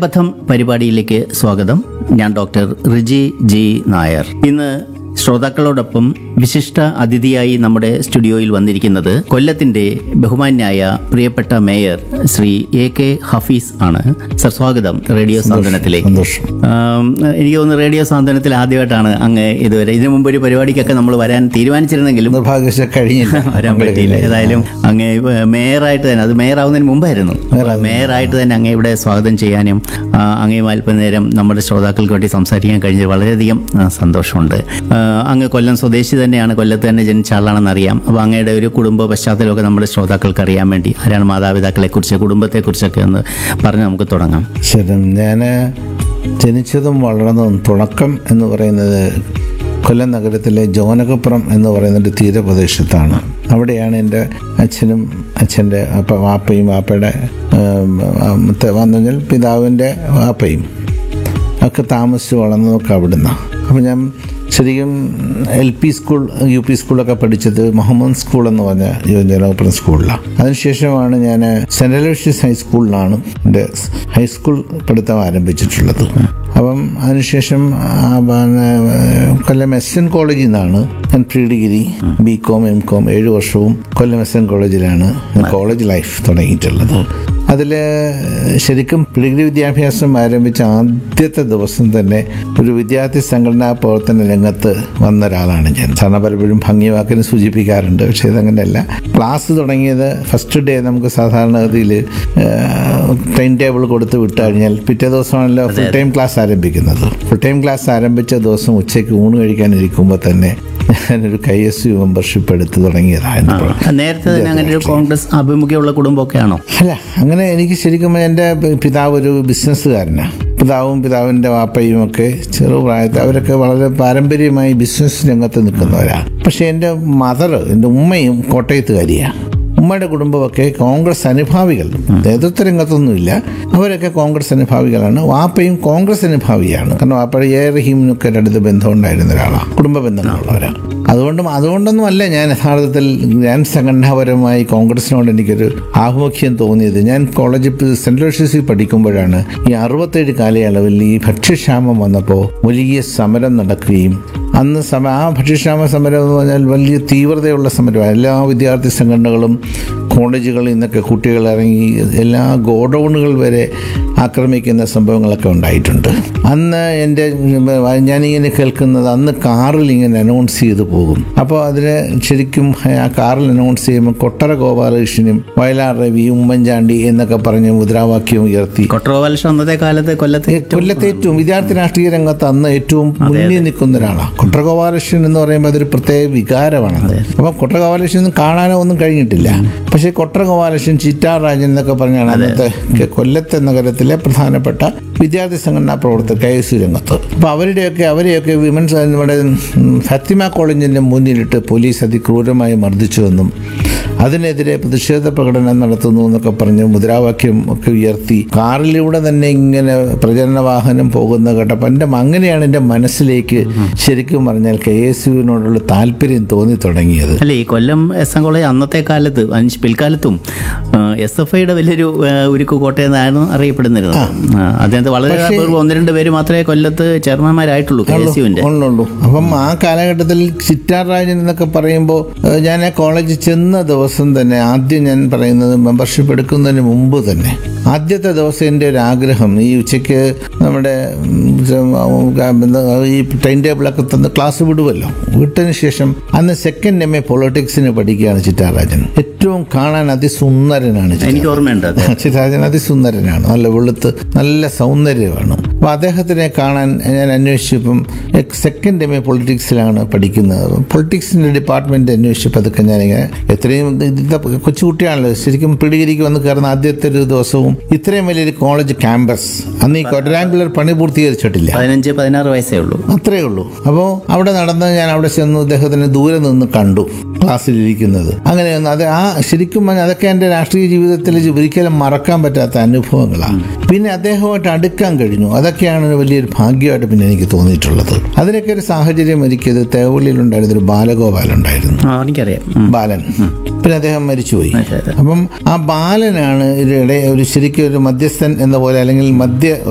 നേർപഥം പരിപാടിയിലേക്ക് സ്വാഗതം ഞാൻ ഡോക്ടർ റിജി ജി നായർ ഇന്ന് ശ്രോതാക്കളോടൊപ്പം വിശിഷ്ട അതിഥിയായി നമ്മുടെ സ്റ്റുഡിയോയിൽ വന്നിരിക്കുന്നത് കൊല്ലത്തിന്റെ ബഹുമാന്യായ പ്രിയപ്പെട്ട mayor Shri A K Hafeez ആണ് സർ സ്വാഗതം റേഡിയോ സാന്ത്വനത്തിലേക്ക് സന്തോഷം ആം, എനിക്ക് തോന്നുന്നു റേഡിയോ സാന്ത്വനത്തിൽ ആദ്യമായിട്ടാണ് അങ്ങ് ഇതുവരെ ഇതിനു മുമ്പ് ഒരു പരിപാടിക്കൊക്കെ നമ്മൾ വരാൻ തീരുമാനിച്ചിരുന്നെങ്കിലും നിർഭാഗ്യവശാൽ കഴിഞ്ഞില്ല വരാൻ പറ്റിയില്ല ഏതായാലും അങ്ങ് മേയറായിട്ട് തന്നെ അത് മേയറാവുന്നതിന് മുമ്പായിരുന്നു മേയറായിട്ട് തന്നെ അങ്ങേ ഇവിടെ സ്വാഗതം ചെയ്യാനും ആ, അങ്ങയുമായി അല്പനേരം നമ്മുടെ ശ്രോതാക്കൾക്ക് വേണ്ടി സംസാരിക്കാൻ കഴിഞ്ഞത് വളരെയധികം ആ, സന്തോഷമുണ്ട് ആ, അങ്ങ് കൊല്ലം സ്വദേശി തന്നെയാണ് കൊല്ലത്ത് തന്നെ ജനിച്ച ആളാണെന്ന് അറിയാം അപ്പോൾ അങ്ങയുടെ ഒരു കുടുംബ പശ്ചാത്തലമൊക്കെ നമ്മുടെ ശ്രോതാക്കൾക്ക് അറിയാൻ വേണ്ടി ആരാണ് മാതാപിതാക്കളെക്കുറിച്ച് കുടുംബത്തെക്കുറിച്ചൊക്കെ ഒന്ന് പറഞ്ഞ് നമുക്ക് തുടങ്ങാം ശരി ഞാൻ ജനിച്ചതും വളർന്നതും തുടക്കം എന്ന് പറയുന്നത് കൊല്ലം നഗരത്തിലെ ജോനകപ്പുറം എന്ന് പറയുന്ന ഒരു തീരപ്രദേശത്താണ് അവിടെയാണ് എൻ്റെ അച്ഛനും അച്ഛൻ്റെ അപ്പ വാപ്പയും വാപ്പയുടെ വന്നു കഴിഞ്ഞാൽ പിതാവിൻ്റെ വാപ്പയും ഒക്കെ താമസിച്ച് വളർന്നതൊക്കെ അവിടുന്ന് അപ്പോൾ ഞാൻ ശരിക്കും L P school U P സ്കൂളൊക്കെ പഠിച്ചത് മുഹമ്മദ് സ്കൂൾ എന്ന് പറഞ്ഞ ജനോപ്പുരം സ്കൂളിലാണ് അതിനുശേഷമാണ് ഞാൻ സെൻറ്റ് അലോഷ്യസ് ഹൈസ്കൂളിലാണ് എൻ്റെ ഹൈസ്കൂൾ പഠിത്തം ആരംഭിച്ചിട്ടുള്ളത് അപ്പം അതിനുശേഷം ആ, പിന്നെ, കൊല്ലം എസ് എൻ കോളേജിൽ നിന്നാണ് ഞാൻ pre degree B com M com ഏഴ് വർഷവും കൊല്ലം എസ് എൻ കോളേജിലാണ് കോളേജ് ലൈഫ് തുടങ്ങിയിട്ടുള്ളത് അതിൽ ശരിക്കും ഡിഗ്രി വിദ്യാഭ്യാസം ആരംഭിച്ച ആദ്യത്തെ ദിവസം തന്നെ ഒരു വിദ്യാർത്ഥി സംഘടനാ പ്രവർത്തന രംഗത്ത് വന്ന ഒരാളാണ് ഞാൻ സാധാരണ പലപ്പോഴും ഭംഗിവാക്കിന് സൂചിപ്പിക്കാറുണ്ട് പക്ഷേ ഇതങ്ങനെയല്ല ക്ലാസ് തുടങ്ങിയത് ഫസ്റ്റ് ഡേ നമുക്ക് സാധാരണഗതിയിൽ ടൈം ടേബിൾ കൊടുത്ത് വിട്ട് കഴിഞ്ഞാൽ പിറ്റേ ദിവസമാണല്ലോ ഫുൾ ടൈം ക്ലാസ് ആരംഭിക്കുന്നത് ഫുൾ ടൈം ക്ലാസ് ആരംഭിച്ച ദിവസം ഉച്ചയ്ക്ക് ഊണ് കഴിക്കാനിരിക്കുമ്പോൾ തന്നെ ഞാനൊരു കൈ എസ് യു മെമ്പർഷിപ്പ് എടുത്ത് തുടങ്ങിയതാണ് നേരത്തെ തന്നെ അങ്ങനെ ഒരു കോൺഗ്രസ് ആഭിമുഖ്യമുള്ള കുടുംബമൊക്കെയാണോ അല്ല അങ്ങനെ എനിക്ക് ശരിക്കും എൻ്റെ പിതാവ് ഒരു ബിസിനസ്സുകാരനാണ് പിതാവും പിതാവിൻ്റെ വാപ്പയും ഒക്കെ ചെറുപ്രായത്തിൽ അവരൊക്കെ വളരെ പാരമ്പര്യമായി ബിസിനസ് രംഗത്ത് നിൽക്കുന്നവരാണ് പക്ഷേ എൻ്റെ മദർ എൻ്റെ ഉമ്മയും കോട്ടയത്തുകാരിയാണ് ഉമ്മയുടെ കുടുംബമൊക്കെ കോൺഗ്രസ് അനുഭാവികൾ നേതൃത്വ രംഗത്തൊന്നുമില്ല അവരൊക്കെ കോൺഗ്രസ് അനുഭാവികളാണ് വാപ്പയും കോൺഗ്രസ് അനുഭാവിയാണ് കാരണം വാപ്പയുടെ എ റഹീമിനൊക്കെ അടുത്ത് ബന്ധമുണ്ടായിരുന്ന ഒരാളാണ് കുടുംബ ബന്ധങ്ങളുള്ളവരാണ് അതുകൊണ്ടും അതുകൊണ്ടൊന്നും അല്ല ഞാൻ യഥാർത്ഥത്തിൽ ഞാൻ സംഘടനാപരമായി കോൺഗ്രസിനോട് എനിക്കൊരു ആഭിമുഖ്യം തോന്നിയത് ഞാൻ കോളേജിൽ സെൻറ്റ് ലൂഷ്യസിൽ പഠിക്കുമ്പോഴാണ് ഈ അറുപത്തേഴ് കാലയളവിൽ ഈ ഭക്ഷ്യക്ഷാമം വന്നപ്പോൾ വലിയ സമരം നടക്കുകയും അന്ന് സമ ആ ഭക്ഷ്യക്ഷാമ സമരം എന്ന് പറഞ്ഞാൽ വലിയ തീവ്രതയുള്ള സമരമാണ് എല്ലാ വിദ്യാർത്ഥി സംഘടനകളും കോളേജുകളിൽ നിന്നൊക്കെ കുട്ടികൾ ഇറങ്ങി എല്ലാ ഗോഡൗണുകൾ വരെ ആക്രമിക്കുന്ന സംഭവങ്ങളൊക്കെ ഉണ്ടായിട്ടുണ്ട് അന്ന് എൻ്റെ ഞാനിങ്ങനെ കേൾക്കുന്നത് അന്ന് കാറിൽ ഇങ്ങനെ അനൗൺസ് ചെയ്തു പോകും അപ്പോൾ അതിന് ശരിക്കും ആ കാറിൽ അനൗൺസ് ചെയ്യുമ്പോൾ കൊട്ടര ഗോപാലകൃഷ്ണനും വയലാർ രവി ഉമ്മൻചാണ്ടി എന്നൊക്കെ പറഞ്ഞ് മുദ്രാവാക്യം ഉയർത്തി കൊട്രോവാൽഷം അന്നത്തെ കാലത്ത് കൊല്ലത്തെ കൊല്ലത്തെ ഏറ്റവും വിദ്യാർത്ഥി രാഷ്ട്രീയ രംഗത്ത് അന്ന് ഏറ്റവും മുന്നിൽ നിൽക്കുന്ന ഒരാളാണ് കൊട്ടഗോപാലകൃഷ്ണൻ എന്ന് പറയുമ്പോൾ അതൊരു പ്രത്യേക വികാരമാണ് അപ്പം കൊട്ടഗോപാലകൃഷ്ണൻ ഒന്നും കാണാനോ ഒന്നും കഴിഞ്ഞിട്ടില്ല പക്ഷേ കൊട്ടഗോപാലകൃഷ്ണൻ ചിറ്റാറാജൻ എന്നൊക്കെ പറഞ്ഞാണ് അന്നത്തെ കെ- കൊല്ലത്തെ നഗരത്തിലെ പ്രധാനപ്പെട്ട വിദ്യാർത്ഥി സംഘടനാ പ്രവർത്തകർ കെ എസ് യു രംഗത്ത് അപ്പോൾ അവരുടെയൊക്കെ അവരെയൊക്കെ വിമൻസ് നമ്മുടെ ഉം, ഫത്തിമ കോളേജിൻ്റെ മുന്നിലിട്ട് പോലീസ് അതിക്രൂരമായി മർദ്ദിച്ചുവെന്നും അതിനെതിരെ പ്രതിഷേധ പ്രകടനം നടത്തുന്നു എന്നൊക്കെ പറഞ്ഞ് മുദ്രാവാക്യം ഒക്കെ ഉയർത്തി കാറിലൂടെ തന്നെ ഇങ്ങനെ പ്രചരണ വാഹനം പോകുന്ന കേട്ടപ്പോൾ എൻ്റെ അങ്ങനെയാണ് എൻ്റെ മനസ്സിലേക്ക് ശരിക്കും പറഞ്ഞാൽ കെ എസ് യുവിനോടുള്ള താല്പര്യം തോന്നി തുടങ്ങിയത് അല്ല ഈ കൊല്ലം എസ് എൻ കോളേജ് അന്നത്തെ കാലത്ത് അഞ്ച് പിൽക്കാലത്തും എസ് എഫ് ഐയുടെ വലിയൊരു ആ, ഉരുക്ക് കോട്ടയെന്നായിരുന്നു അറിയപ്പെടുന്നിരുന്നത് ആ, അതിനകത്ത് വളരെ അപൂർവം ഒന്ന് രണ്ട് പേര് മാത്രമേ കൊല്ലത്ത് ചെയർമാൻമാരായിട്ടുള്ളൂ കെ എസ് യുവിന്റെ ഉള്ളൂ അപ്പം ആ കാലഘട്ടത്തിൽ ചിറ്റാറാജൻ എന്നൊക്കെ പറയുമ്പോൾ ഏഹ്, ഞാൻ ആ കോളേജിൽ ചെന്ന ദിവസം തന്നെ ആദ്യം ഞാൻ പറയുന്നത് മെമ്പർഷിപ്പ് എടുക്കുന്നതിന് മുമ്പ് തന്നെ ആദ്യത്തെ ദിവസം എൻ്റെ ഒരു ആഗ്രഹം ഈ ഉച്ചയ്ക്ക് നമ്മുടെ ഉം, ഉം, ഈ ടൈം ടേബിളൊക്കെ തന്ന് ക്ലാസ് വിടുമല്ലോ വിട്ടതിന് ശേഷം അന്ന് സെക്കൻഡ് എം എ പൊളിറ്റിക്സിന് പഠിക്കുകയാണ് ചിറ്റാറാജൻ ഏറ്റവും കാണാൻ അതിസുന്ദരനാണ് ചിറ്റാറാജൻ. എനിക്ക് ഓർമ്മയുണ്ട് അത് ചിരാജൻ അതിസുന്ദരനാണ് നല്ല വെളുത്ത് നല്ല സൗന്ദര്യമാണ് അപ്പോൾ അദ്ദേഹത്തിനെ കാണാൻ ഞാൻ അന്വേഷിച്ചപ്പം സെക്കൻഡ് എം എ പൊളിറ്റിക്സിലാണ് പഠിക്കുന്നത് പൊളിറ്റിക്സിൻ്റെ ഡിപ്പാർട്ട്മെൻറ്റ് അന്വേഷിച്ചപ്പോൾ അതൊക്കെ ഞാനിങ്ങനെ എത്രയും ഇത് കൊച്ചുകുട്ടിയാണല്ലോ ശരിക്കും പിടികിരിക്ക് വന്ന് കയറുന്ന ആദ്യത്തെ ഒരു ദിവസവും ഇത്രയും വലിയൊരു കോളേജ് ക്യാമ്പസ് അന്ന് ഈ ക്വാഡ്രാങ്കുലർ പണി പൂർത്തീകരിച്ചിട്ടില്ല പതിനഞ്ച് പതിനാറ് വയസ്സേ ഉള്ളൂ അത്രേ ഉള്ളൂ അപ്പോൾ അവിടെ നടന്ന് ഞാൻ അവിടെ ചെന്ന് അദ്ദേഹത്തിന് ദൂരെ നിന്ന് കണ്ടു ക്ലാസ്സിലിരിക്കുന്നത് അങ്ങനെയൊന്നും അത് ആ ശരിക്കും പറഞ്ഞാൽ അതൊക്കെ എൻ്റെ രാഷ്ട്രീയ ജീവിതത്തിൽ ഒരിക്കലും മറക്കാൻ പറ്റാത്ത അനുഭവങ്ങളാണ് പിന്നെ അദ്ദേഹമായിട്ട് അടുക്കാൻ കഴിഞ്ഞു അതൊക്കെയാണ് ഒരു വലിയൊരു ഭാഗ്യമായിട്ട് പിന്നെ എനിക്ക് തോന്നിയിട്ടുള്ളത് അതിനൊക്കെ ഒരു സാഹചര്യം ഒരുക്കിയത് തേവള്ളിയിലുണ്ടായിരുന്ന ഒരു ബാലഗോപാൽ ഉണ്ടായിരുന്നു ആ എനിക്കറിയാം ഉം. ബാലൻ പിന്നെ അദ്ദേഹം മരിച്ചുപോയി അതെ, അതെ. അപ്പം ആ ബാലനാണ് ഇതിടെ ഒരു ശരിക്കും ഒരു മധ്യസ്ഥൻ എന്ന പോലെ അല്ലെങ്കിൽ മധ്യ